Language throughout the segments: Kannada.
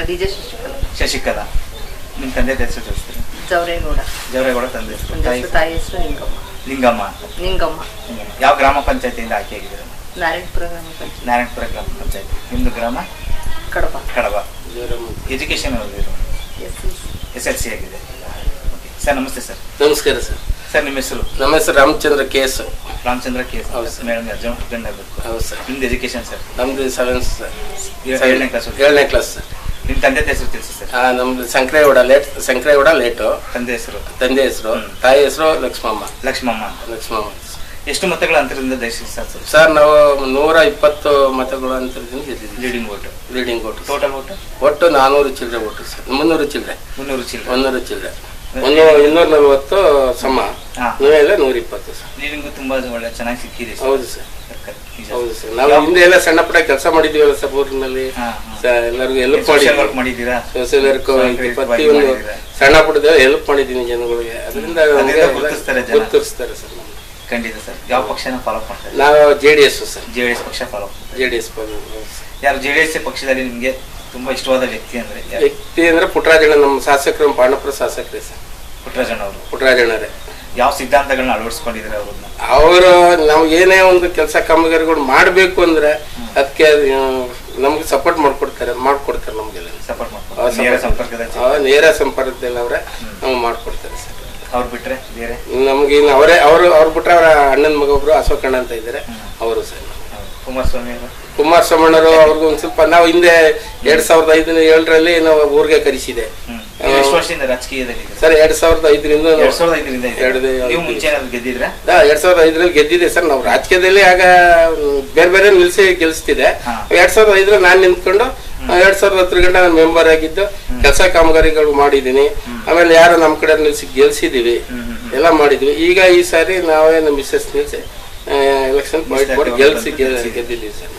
ಡಿ ಜೆ ಶಶಿಕಲಾ ಶಶಿಕಲಾ ನಿಮ್ಮ ತಂದೆ ಹೆಸರು ತಿಳಿಸ್ತೀರಾ ಜವರೇಗೌಡ ಜವರೇಗೌಡ ತಂದೆ ಹೆಸರು ನನ್ನ ತಾಯಿ ಹೆಸರು ತಾಯಿ ಹೆಸರು ನಿಂಗಮ್ಮ ಲಿಂಗಮ್ಮ ಅಂತ ನಿಂಗಮ್ಮ ಹ್ಮ್. ಯಾವ ಗ್ರಾಮ ಪಂಚಾಯತಿಯಿಂದ ಆಯ್ಕೆಯಾಗಿದ್ದೀರಾ ನಾರಾಯಣಪುರ ಗ್ರಾಮ ಪಂಚಾಯತ್ ನಾರಾಯಣಪುರ ಗ್ರಾಮ ಪಂಚಾಯತಿ ನಿಮ್ಮದು ಗ್ರಾಮ ಕಡಪ ಕಡಬ ಎಜುಕೇಶನ್ ಓದಿದ್ರು S S L C okay ಓಕೆ ಸರ್ ನಮಸ್ತೆ ಸರ್ ನಮಸ್ಕಾರ ಸರ್ ಸರ್ ನಿಮ್ಮ ಹೆಸರು ನಮ್ಮ ಹೆಸರು Ramachandra K S Ramachandra K ಹೌದು ಸರ್. ಮೇಡಮ್ ಅರ್ಜುನ್ ಫ್ರೆಂಡ್ ಆಗಬೇಕು ಹೌದು ಸರ್ ನಿಮ್ದು ಎಜುಕೇಶನ್ ಸರ್ ನಮ್ದು ಸೆವೆಂತ್ ಸರ್ ಏಳನೇ ಕ್ಲಾಸ್ ಏಳನೇ ಕ್ಲಾಸ್ ಸರ್ ನಿಮ್ಮ ತಂದೆ ಹೆಸರು ತಿಳಿಸಿ ಸರ್ ಆ, ನಮ್ದು ಸಂಕ್ರೇಗೌಡ ಲೇಟ್ ಸಂಕ್ರೇಗೌಡ ಲೇಟು ತಂದೆ ಹೆಸರು ತಂದೆ ಹೆಸರು ಹ್ಮ್. ತಾಯಿ ಹೆಸರು ಲಕ್ಷ್ಮಮ್ಮ ಲಕ್ಷ್ಮಮ್ಮ ಅಂತ. ಲಕ್ಷ್ಮಮ್ಮ ಎಷ್ಟು ಮತಗಳ ಅಂತರದಿಂದ ಜಯಿಸಿ ಸರ್ ಸರ್ ನಾವು ನೂರ ಇಪ್ಪತ್ತು ಮತಗಳು ಅಂತರದಿಂದ ಗೆದ್ದಿದ್ವಿ leading vote leading vote total vote ಒಟ್ಟು ನಾನೂರು ಚಿಲ್ಲರೆ ಓಟು ಸರ್ ಮುನ್ನೂರು ಚಿಲ್ಲರೆ ಮುನ್ನೂರು ಚಿಲ್ಲರೆ ಮುನ್ನೂರು ಚಿಲ್ಲರೆ ಒಂದು ಇನ್ನೂರ ನಲ್ವತ್ತು ಸಮ ಹಾ. ನೂರ ನೂರ ಇಪ್ಪತ್ತು ಸರ್ ಲೀಡಿಂಗು ತುಂಬಾ ಒಳ್ಳೆ ಚೆನ್ನಾಗಿ ಸಿಕ್ಕಿದೆ ಸರ್. ಹೌದು ಸರ್ ಸರ್ಕಾರ, ನಿಜ. ಹೌದು ಸರ್ ನಾವು ಹಿಂದೆ ಎಲ್ಲ ಸಣ್ಣ ಪುಟ್ಟ ಕೆಲಸ ಮಾಡಿದ್ದೀವಲ್ಲ ಸರ್ ಊರಿನಲ್ಲಿ ಹಾ, ಹಾ. ಸ- ಎಲ್ಲರಿಗೂ ಹೆಲ್ಪ್ Social work ಮಾಡಿದ್ದೀವಿ ಮಾಡಿದ್ದೀರಾ ಸೋಷಿಯಲ್ ವರ್ಕ್ Social work ಪ್ರತಿಯೊಂದು ಮಾಡಿದ್ದೀರಾ? ಸಣ್ಣ ಪುಟ್ಟದ ಹೆಲ್ಪ್ ಮಾಡಿದ್ದೀನಿ ಜನಗಳಿಗೆ ಅದರಿಂದ ಅದರಿಂದ ನಮ್ಗೆ ಎಲ್ಲ ಗುರುತಿಸ್ತಾರೆ ಜನ. ಗುರುತಿಸ್ತಾರೆ ಸರ್ ನಮ್ಗೆ. ಖಂಡಿತ ಸರ್ ಯಾವ ಪಕ್ಷನ ಫಾಲೋ ಮಾಡ್ತಾರೆ ನಾವು J D S sir J D S ಪಕ್ಷ ಫಾಲೋ ಜೆ ಡಿ ಎಸ್ ಯಾರು ಜೆ ಡಿ ಎಸ್ ಪಕ್ಷದಲ್ಲಿ ನಿಮ್ಗೆ ತುಂಬಾ ಇಷ್ಟವಾದ ವ್ಯಕ್ತಿ ಅಂದ್ರೆ ಯಾರು? ವ್ಯಕ್ತಿ ಅಂದ್ರೆ ಪುಟ್ಟರಾಜಣ್ಣ ನಮ್ಮ ಶಾಸಕರು ನಮ್ಮ ಪಾಂಡಪುರ ಶಾಸಕರೇ ಸರ್ ಪುಟ್ಟರಾಜಣ್ಣ ಅವರು ಪುಟ್ಟರಾಜಣ್ಣರೇ ಯಾವ ಸಿದ್ಧಾಂತಗಳನ್ನ ಅಳವಡಿಸ್ಕೊಂಡಿದ್ದಾರೆ ಅವ್ರನ್ನ ಅವರು ನಾವು ಏನೇ ಒಂದು ಕೆಲಸ ಕಾಮಗಾರಿಗಳು ಮಾಡಬೇಕು ಅಂದ್ರೆ ಅದಕ್ಕೆ ನಮ್ಗೆ ಸಪೋರ್ಟ್ ಮಾಡ್ಕೊಡ್ತಾರೆ ಮಾಡ್ಕೊಡ್ತಾರೆ ನಮ್ಗೆಲ್ಲ ಸಪೋರ್ಟ್ ಆ, ಮಾಡ್ತಾರೆ ನೇರ support- ಸಂಪರ್ಕದ ಆ, ನೇರ ಸಂಪರ್ಕದಲ್ಲಿ ಅವರೇ ನಾವು ಮಾಡ್ಕೊಡ್ತಾರೆ ಸರ್ ಅವ್ರು ಬಿಟ್ರೆ ಬೇರೆ ನಮ್ಗೆ ಇನ್ನು ಅವರೇ ಅವರು ಅವ್ರು ಬಿಟ್ರೆ ಅವರ ಅಣ್ಣನ ಮಗ ಒಬ್ರು ಅಶೋಕಣ್ಣ ಅಂತ ಇದ್ದಾರೆ ಅವರು ಸರ್ ಹೌದು. ಕುಮಾರಸ್ವಾಮಿ ಅವರು ಕುಮಾರಸ್ವಾಮಣ್ಣರು ಅವ್ರಿಗೂ ಒಂದ್ ಸ್ವಲ್ಪ ನಾವು ಹಿಂದೆ ಎರಡ್ ಸಾವಿರದ ಐದು ಏಳರಲ್ಲಿ ನಾವು ಊರಿಗೆ ಕರೆಸಿದೆ ಹ್ಮ್. ನೀವು ಎಷ್ಟು ವರ್ಷದಿಂದ ರಾಜಕೀಯದಲ್ಲಿ ಇದ್ದೀರಾ? ಸರ್ ಎರಡ್ ಸಾವಿರದ ಐದರಿಂದ ನಾವು- ಎರಡ್ ಸಾವಿರದ ಐದರಿಂದ ಇದ್ದೀರಾ? ಎರಡು ನೀವು ಮುಂಚೆ ಏನಾದ್ರು ಗೆದ್ದಿದ್ರೆ ಹಾ, ಎರಡ್ ಸಾವಿರದ ಐದರಲ್ಲಿ ಗೆದ್ದಿದೆ ಸರ್ ನಾವು ರಾಜಕೀಯದಲ್ಲಿ ಆಗ ಮ್, ಬೇರೆ ಬೇರೆ ನಿಲ್ಸಿ ಗೆಲ್ಸ್ತಿದೆ ಹಾ. ಎರಡ್ ಸಾವಿರದ ಐದರಲ್ಲಿ ನಾನು ನಿಂತ್ಕೊಂಡು ಆ, ಎರಡ್ ಸಾವಿರದ ಹತ್ತರ ಗಂಟೆ ನಾನು ಮೆಂಬರ್ ಆಗಿದ್ದು ಕೆಲಸ ಕಾಮಗಾರಿಗಳು ಮಾಡಿದ್ದೀನಿ ಆಮೇಲೆ ಯಾರು ನಮ್ಮ ಕಡೆ ನಿಲ್ಸಿ ಗೆಲ್ಸಿದೀವಿ ಹ್ಮ್, ಹ್ಮ್, ಹ್ಮ್. ಎಲ್ಲ ಮಾಡಿದ್ವಿ ಈಗ ಈ ಸಾರಿ ನಾವೇ ನಮ್ಮ ಮಿಸ್ಸಸ್ ನಿಲ್ಸಿ ಎಲೆಕ್ಷನ್ ಪಾಯಿಂಟ್ ಮಾಡಿ ಗೆಲ್ಸಿ ಗೆ- ಗೆದ್ದಿದ್ದೀವಿ ಸರ್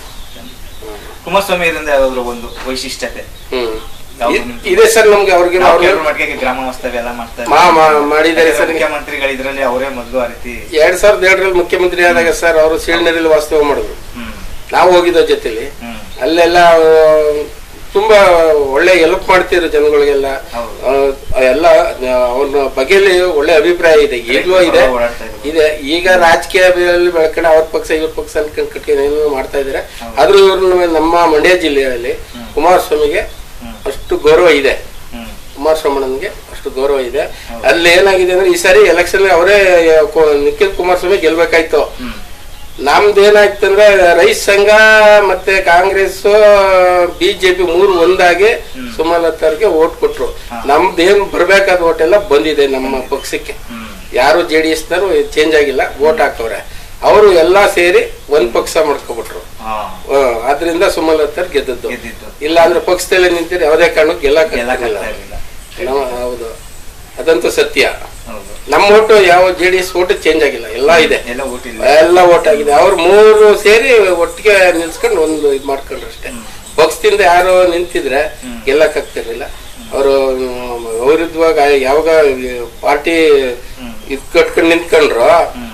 ಕುಮಾರಸ್ವಾಮಿ ಅವರಿಂದ ಯಾವ್ದಾದ್ರು ಒಂದು ವೈಶಿಷ್ಟ್ಯತೆ ಹ್ಮ್ ಯಾವ್ದು ಇ- ನಿಮ್ಗೆ? ಇದೆ ಸರ್ ನಮ್ಗೆ ಅವ್ರಿಗೆ ನಾವು ಅವ್ರಿಗೆ ಕೇರಳ ಮಟ್ಟಿಗೆ ಗ್ರಾಮ ವಾಸ್ತವ್ಯ ಎಲ್ಲ ಮಾಡ್ತಾರೆ ಮಾ- ಮಾ- ಮಾಡಿದ್ದಾರೆ ಸರ್. ಮುಖ್ಯಮಂತ್ರಿಗಳು ಇದ್ರಲ್ಲಿ ಅವರೇ ಮೊದಲು ಆ ರೀತಿ ಎರಡ್ ಸಾವಿರದ ಏಳರಲ್ಲಿ ಮುಖ್ಯಮಂತ್ರಿ ಆದಾಗ ಸರ್ ಅವರು ಸೀಳ್ನದಲ್ಲಿ ವಾಸ್ತವ ಮಾಡಿದ್ರು ಹ್ಮ್ ನಾವು ಹೋಗಿದ್ದೋ ಜೊತೆಲಿ ಹ್ಮ್ ಅಲ್ಲೆಲ್ಲ ಆ, ತುಂಬಾ ಒಳ್ಳೆ ಹೆಲ್ಪ್ ಮಾಡ್ತಿದ್ರು ಜನಗಳಿಗೆಲ್ಲ ಹೌದು. ಆ, ಎಲ್ಲ ಅವ್ರ ಬಗ್ಗೆಯಲ್ಲಿ ಒಳ್ಳೆ ಅಭಿಪ್ರಾಯ ಇದೆ ಈಗಲೂ ಇದೆ ಓಡಾಡ್ತಾ ಇದ್ರು. ಇದೆ ಈಗ ರಾಜಕೀಯದಲ್ಲಿ ಬೆಳ್ಕೊಂಡು ಅವ್ರ ಪಕ್ಷ ಇವ್ರ ಪಕ್ಷ ಅನ್ಕೊಂಡ್ ಕಟ್ಕೊಂಡು ಏನೋ ಮಾಡ್ತಾ ಇದಾರೆ ಆದ್ರೂ ಇವ್ರನ್ನ ನಮ್ಮ ಮಂಡ್ಯ ಜಿಲ್ಲೆಯಲ್ಲಿ ಕುಮಾರಸ್ವಾಮಿಗೆ ಹ್ಮ್. ಅಷ್ಟು ಗೌರವ ಇದೆ ಹ್ಮ್ ಕುಮಾರಸ್ವಾಮಣ್ಣನಿಗೆ ಅಷ್ಟು ಗೌರವ ಇದೆ ಅಲ್ಲಿ ಏನಾಗಿದೆ ಅಂದ್ರೆ ಈ ಸಾರಿ ಎಲೆಕ್ಷನ್ ಅವರೇ ಕೊ- ನಿಖಿಲ್ ಕುಮಾರಸ್ವಾಮಿ ಗೆಲ್ಬೇಕಾಯ್ತು ಹ್ಮ್ ನಮ್ದು ಏನಾಯ್ತು ಅಂದ್ರೆ ರೈತ ಸಂಘ ಮತ್ತೆ ಕಾಂಗ್ರೆಸ್ ಬಿಜೆಪಿ ಮೂರು ಒಂದಾಗಿ ಸುಮಲತಾ ಅವ್ರಿಗೆ ಓಟ್ ಕೊಟ್ರು ನಮ್ದು ಏನ್ ಬರ್ಬೇಕಾದ ಓಟ್ ಎಲ್ಲ ಬಂದಿದೆ ನಮ್ಮ ಪಕ್ಷಕ್ಕೆ ಹ್ಮ್ ಯಾರು ಜೆ ಡಿ ಎಸ್ನವರು ಚೇಂಜ್ ಆಗಿಲ್ಲ ಓಟ್ ಹಾಕವ್ರೆ ಅವರು ಎಲ್ಲಾ ಸೇರಿ ಒಂದ್ ಪಕ್ಷ ಮಾಡ್ಕೊಬಿಟ್ರು ಹಾ ಆದ್ರಿಂದ ಸುಮಲತಾ ಗೆದ್ದದ್ದು ಗೆದ್ದಿದ್ದು ಇಲ್ಲ ಅಂದ್ರೆ ಪಕ್ಷದಲ್ಲೇ ನಿಂತಿದ್ರೆ ಯಾವುದೇ ಕಾರಣಕ್ಕೂ ಗೆಲ್ಲಕ್ಕಾಗಲ್ಲ ಗೆಲ್ಲಕ್ಕಾಗ್ತಾ ಇರ್ಲಿಲ್ಲ ನಾವು- ಹೌದು ಅದಂತೂ ಸತ್ಯ ಹೌದು ನಮ್ಮ ಓಟು ಯಾವ J D S vote change ಆಗಿಲ್ಲ ಎಲ್ಲ ಇದೆ ಎಲ್ಲ ಓಟಿಲ್ಲ ಎಲ್ಲ ಓಟ್ ಆಗಿದೆ ಅವ್ರು ಮೂರು ಸೇರಿ ಒಟ್ಟಿಗೆ ನಿಲ್ಸ್ಕೊಂಡು ಒಂದು ಇದು ಮಾಡ್ಕೊಂಡ್ರು ಅಷ್ಟೇ ಪಕ್ಷದಿಂದ ಯಾರು ನಿಂತಿದ್ರೆ ಗೆಲ್ಲಕ್ ಆಗ್ತಿರ್ಲಿಲ್ಲ ಅವರು ಅವರಿದ್ವಾಗ ಯಾವಾಗ ಪಾರ್ಟಿ ಇದ್ ಕಟ್ಕೊಂಡು ನಿಂತ್ಕೊಂಡ್ರು